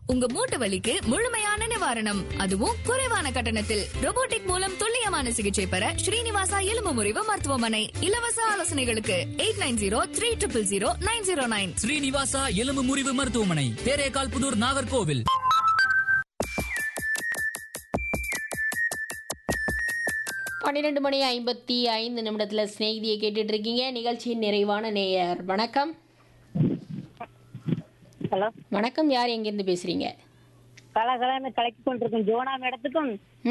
உங்க மூட்டு வலிக்கு முழுமையான நிவாரணம் அதுவும் குறைவான கட்டணத்தில் robotic மூலம் துல்லியமான சிகிச்சை பெற ஸ்ரீனிவாசா எலும்பு முறிவு மருத்துவமனை இலவச ஆலோசனைகளுக்கு eight nine zero three triple zero nine zero nine Srinivasa எலும்பு முறிவு மருத்துவமனை தேரேகால் புதூர் நாகர்கோவில் பன்னிரெண்டு மணி ஐம்பத்தி ஐந்து நிமிடத்தில் ஸ்நேகிதியை கேட்டுட்டு இருக்கீங்க நிகழ்ச்சியின் நிறைவான நேயர் வணக்கம் ஹலோ வணக்கம் யார் எங்கேருந்து பேசுறீங்க கலகலன்னு கலக்கி கொண்டிருக்கும் ஜோனா மேடத்துக்கும்